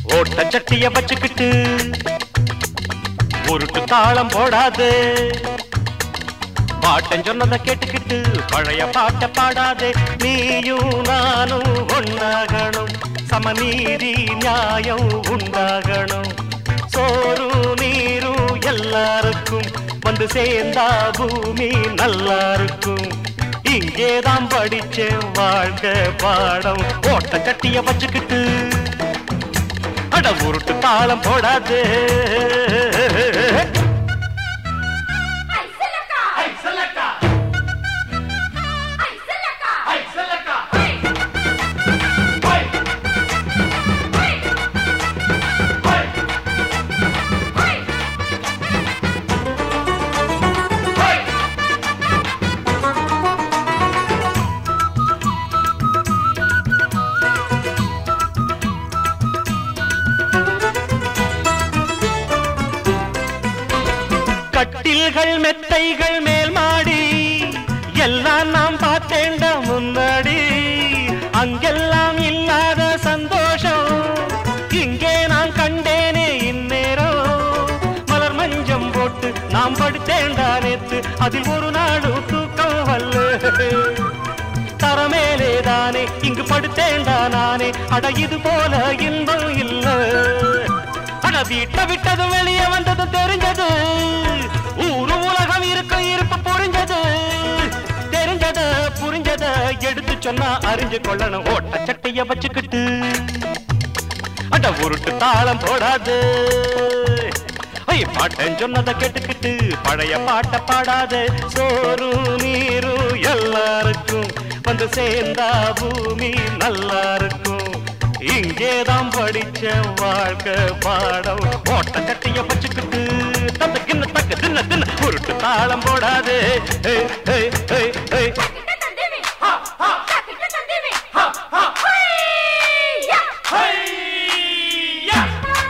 ஓட்ட சட்டிய வச்சுக்கிட்டு உருட்டு தாளம் போடாது பாட்டன் சொன்னதை கேட்டுக்கிட்டு பழைய பாட்ட பாடாதே நீயும் நானும் ஒன்னாகணும் சமநீதி நியாயம் உண்டாகணும் சோறும் நீரும் எல்லாருக்கும் வந்து சேர்ந்தா பூமி நல்லா இருக்கும் இங்கேதான் படிச்சேன் வாழ்க்கை பாடம் ஓட்ட கட்டிய வச்சுக்கிட்டு அட உருட்டு தாளம் போடாது ஐ செல்லக்கா ஐ செல்லக்கா ஐ செல்லக்கா கட்டில்கள் மெத்தைகள் மேல் மாடி எல்லாம் நாம் பார்த்தேண்ட முன்னாடி அங்கெல்லாம் இல்லாத சந்தோஷம் இங்கே நான் கண்டேனே இந்நேரம் மலர் மஞ்சம் போட்டு நாம் படுத்தேண்டா நேத்து அதில் ஒரு நாளும் தூக்கம் வல்ல தரமேலே தானே இங்கு படுத்தேண்டா நானே அட இது போல இன்பம் இல்ல அட வீட்டை விட்டது வெளியே வந்தது தெரிஞ்சது ஊரு உலகம் இருக்க இருப்பு புரிஞ்சது தெரிஞ்சது புரிஞ்சத எடுத்து சொன்னா அறிஞ்சு கொள்ளணும் ஓட்ட சட்டைய வச்சுக்கிட்டு அட உருட்டு தாளம் போடாது ஐய் பாட்டன் சொன்னதை கேட்டுக்கிட்டு பழைய பாட்ட பாடாத சோறும் நீரும் எல்லாருக்கும் வந்து சேர்ந்தா பூமி நல்லா இருக்கும் இங்கேதான் படிச்ச வாழ்க்கை பாடம் ஓட்ட கட்டிய வச்சுக்கிட்டு தந்த கிண்ண தக்க தின்ன தின்ன உருட்டு தாளம் போடாது ஏய், ஏய், ஏய், ஏய். கிட்ட தந்தேவி ஹா ஹா கிட்ட தந்தேவி ஹா ஹா ஹையா ஹையா!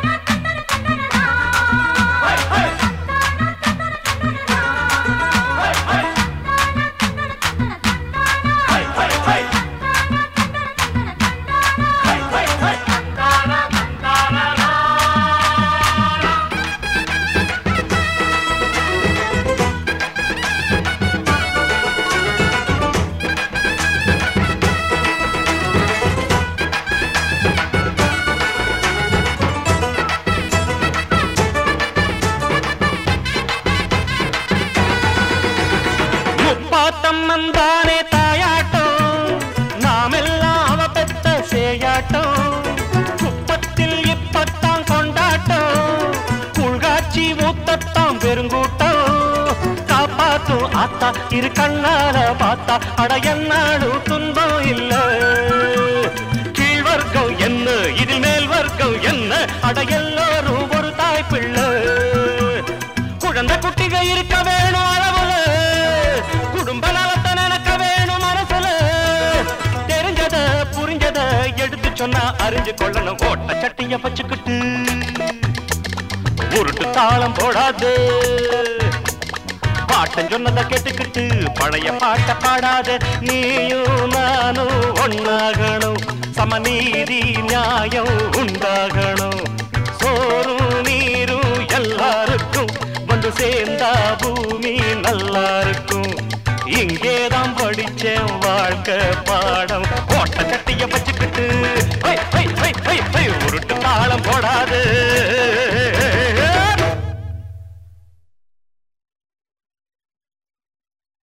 முப்பாத்தம் வந்தானே தாயாட்டம் நாமெல்லாம் அவ பெத்த சேயாட்டம் குப்பத்தில் இப்பத்தான் கொண்டாட்டம் குழ்காட்சி ஊத்தத்தான் பெருங்கூட்டம் காப்பாத்தும் ஆத்தா இரு கண்ணால பார்த்தா அட என்னாலும் துன்பம் இல்ல கீழ் வர்க்கம் என்ன இதில் மேல் வர்க்கம் என்ன அட எல்லாரும் ஒரு தாய் பிள்ளை குழந்தை குட்டிக இருக்க வேணும் அளவுல குடும்ப நலத்தை நினைக்க வேணும் மனசுல தெரிஞ்சத புரிஞ்சத எடுத்து சொன்னா அறிஞ்சு கொள்ளணும் ஓட்ட சட்டிய வச்சுக்கிட்டு உருட்டு தாளம் போடாது பாட்டன் சொன்னதை கேட்டுக்கிட்டு பழைய பாட்ட பாடாத நீயும் நானும் ஒன்னாகணும் சமநீதி நியாயம் உண்டாகணும் சோறும் நீரும் எல்லாருக்கும் வந்து சேர்ந்தா பூமி நல்லா இருக்கும் இங்கேதான் படிச்சேன் வாழ்க்கை பாடம்